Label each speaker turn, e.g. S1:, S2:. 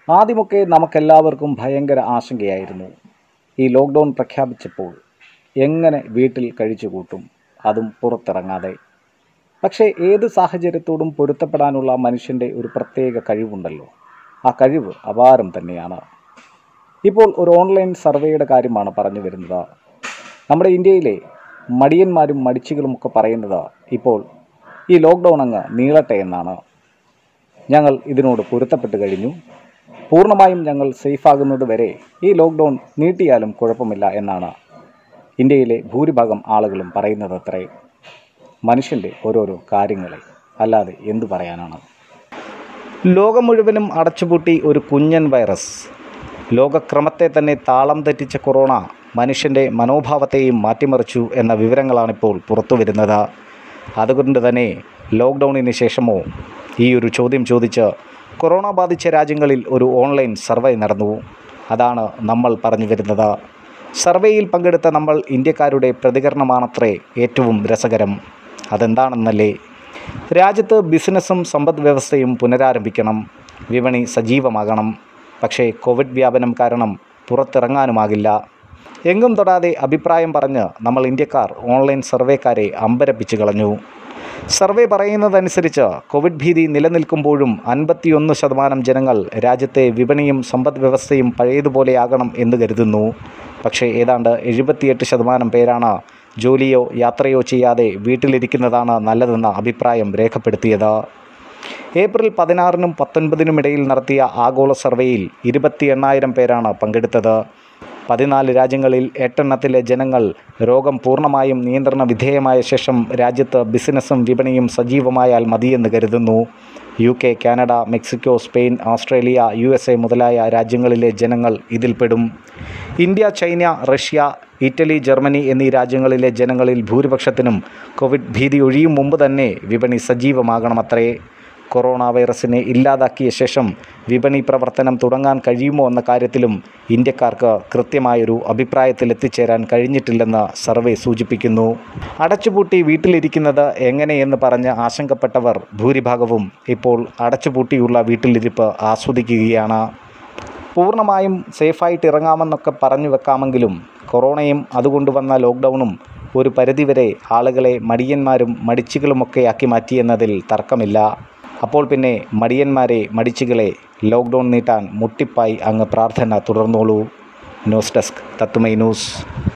S1: ആദ്യമൊക്കെ നമുക്കെല്ലാവർക്കും ഭയങ്കര ആശങ്കയായിരുന്നു ഈ ലോക്ക്ഡൗൺ പ്രഖ്യാപിച്ചപ്പോൾ എങ്ങനെ വീട്ടിൽ കഴിച്ചു കൂട്ടും അതും പുറത്തിറങ്ങാതെ പക്ഷേ ഏത് സാഹചര്യത്തോടും പൊരുത്തപ്പെടാനുള്ള മനുഷ്യൻ്റെ ഒരു പ്രത്യേക കഴിവുണ്ടല്ലോ ആ കഴിവ് അപാരം തന്നെയാണ് ഇപ്പോൾ ഒരു ഓൺലൈൻ സർവേയുടെ കാര്യമാണ് പറഞ്ഞു വരുന്നത് നമ്മുടെ ഇന്ത്യയിലെ മടിയന്മാരും മടിച്ചുകളുമൊക്കെ പറയുന്നത് ഇപ്പോൾ ഈ ലോക്ക്ഡൗൺ അങ്ങ് നീളട്ടെ എന്നാണ് ഞങ്ങൾ ഇതിനോട് പൊരുത്തപ്പെട്ട് കഴിഞ്ഞു പൂർണ്ണമായും ഞങ്ങൾ സേഫാകുന്നത് വരെ ഈ ലോക്ക്ഡൗൺ നീട്ടിയാലും കുഴപ്പമില്ല എന്നാണ് ഇന്ത്യയിലെ ഭൂരിഭാഗം ആളുകളും പറയുന്നത് അത്രേ മനുഷ്യൻ്റെ ഓരോരോ കാര്യങ്ങളെ അല്ലാതെ എന്തു പറയാനാണ് ലോകം മുഴുവനും അടച്ചുപൂട്ടി ഒരു കുഞ്ഞൻ വൈറസ് ലോകക്രമത്തെ തന്നെ താളം തെറ്റിച്ച കൊറോണ മനുഷ്യൻ്റെ മനോഭാവത്തെയും മാറ്റിമറിച്ചു എന്ന വിവരങ്ങളാണിപ്പോൾ പുറത്തു വരുന്നത് അതുകൊണ്ട് തന്നെ ലോക്ക്ഡൗണിന് ശേഷമോ ഈ ഒരു ചോദ്യം ചോദിച്ച് കൊറോണ ബാധിച്ച രാജ്യങ്ങളിൽ ഒരു ഓൺലൈൻ സർവേ നടന്നു അതാണ് നമ്മൾ പറഞ്ഞു വരുന്നത് സർവേയിൽ പങ്കെടുത്ത നമ്മൾ ഇന്ത്യക്കാരുടെ പ്രതികരണമാണത്രേ ഏറ്റവും രസകരം അതെന്താണെന്നല്ലേ രാജ്യത്ത് ബിസിനസ്സും സമ്പദ് വ്യവസ്ഥയും പുനരാരംഭിക്കണം വിപണി സജീവമാകണം പക്ഷേ കോവിഡ് വ്യാപനം കാരണം പുറത്തിറങ്ങാനുമാകില്ല എങ്ങും തൊടാതെ അഭിപ്രായം പറഞ്ഞ് നമ്മൾ ഇന്ത്യക്കാർ ഓൺലൈൻ സർവേക്കാരെ അമ്പരപ്പിച്ചു കളഞ്ഞു സർവേ പറയുന്നതനുസരിച്ച് കോവിഡ് ഭീതി നിലനിൽക്കുമ്പോഴും അൻപത്തിയൊന്ന് ശതമാനം ജനങ്ങൾ രാജ്യത്തെ വിപണിയും സമ്പദ് വ്യവസ്ഥയും പഴയതുപോലെയാകണം എന്ന് കരുതുന്നു പക്ഷേ ഏതാണ്ട് എഴുപത്തിയെട്ട് ശതമാനം പേരാണ് ജോലിയോ യാത്രയോ ചെയ്യാതെ വീട്ടിലിരിക്കുന്നതാണ് നല്ലതെന്ന അഭിപ്രായം രേഖപ്പെടുത്തിയത് ഏപ്രിൽ പതിനാറിനും പത്തൊൻപതിനും ഇടയിൽ നടത്തിയ ആഗോള സർവേയിൽ ഇരുപത്തി എണ്ണായിരം പേരാണ് പങ്കെടുത്തത് പതിനാല് രാജ്യങ്ങളിൽ എട്ടെണ്ണത്തിലെ ജനങ്ങൾ രോഗം പൂർണ്ണമായും നിയന്ത്രണ വിധേയമായ ശേഷം രാജ്യത്ത് ബിസിനസ്സും വിപണിയും സജീവമായാൽ മതിയെന്ന് കരുതുന്നു U K Canada Mexico Spain Australia U S A മുതലായ രാജ്യങ്ങളിലെ ജനങ്ങൾ ഇതിൽപ്പെടും India China Russia Italy Germany എന്നീ രാജ്യങ്ങളിലെ ജനങ്ങളിൽ ഭൂരിപക്ഷത്തിനും കോവിഡ് ഭീതി ഒഴിയും മുമ്പ് തന്നെ വിപണി സജീവമാകണമത്രേ കൊറോണ വൈറസിനെ ഇല്ലാതാക്കിയ ശേഷം വിപണി പ്രവർത്തനം തുടങ്ങാൻ കഴിയുമോ എന്ന കാര്യത്തിലും ഇന്ത്യക്കാർക്ക് കൃത്യമായൊരു അഭിപ്രായത്തിൽ എത്തിച്ചേരാൻ കഴിഞ്ഞിട്ടില്ലെന്ന് സർവേ സൂചിപ്പിക്കുന്നു അടച്ചുപൂട്ടി വീട്ടിലിരിക്കുന്നത് എങ്ങനെയെന്ന് പറഞ്ഞ് ആശങ്കപ്പെട്ടവർ ഭൂരിഭാഗവും ഇപ്പോൾ അടച്ചുപൂട്ടിയുള്ള വീട്ടിലിരിപ്പ് ആസ്വദിക്കുകയാണ് പൂർണ്ണമായും സേഫായിട്ട് ഇറങ്ങാമെന്നൊക്കെ പറഞ്ഞു വെക്കാമെങ്കിലും കൊറോണയും അതുകൊണ്ട് വന്ന ലോക്ക്ഡൗണും ഒരു പരിധിവരെ ആളുകളെ മടിയന്മാരും മടിച്ചുകളുമൊക്കെ ആക്കി മാറ്റിയെന്നതിൽ തർക്കമില്ല അപ്പോൾ പിന്നെ മടിയന്മാരെ മടിച്ചുകളെ ലോക്ക്ഡൗൺ നീട്ടാൻ മുട്ടിപ്പായി അങ്ങ് പ്രാർത്ഥന തുടർന്നോളൂ ന്യൂസ് ഡെസ്ക് തത്തുമൈ ന്യൂസ്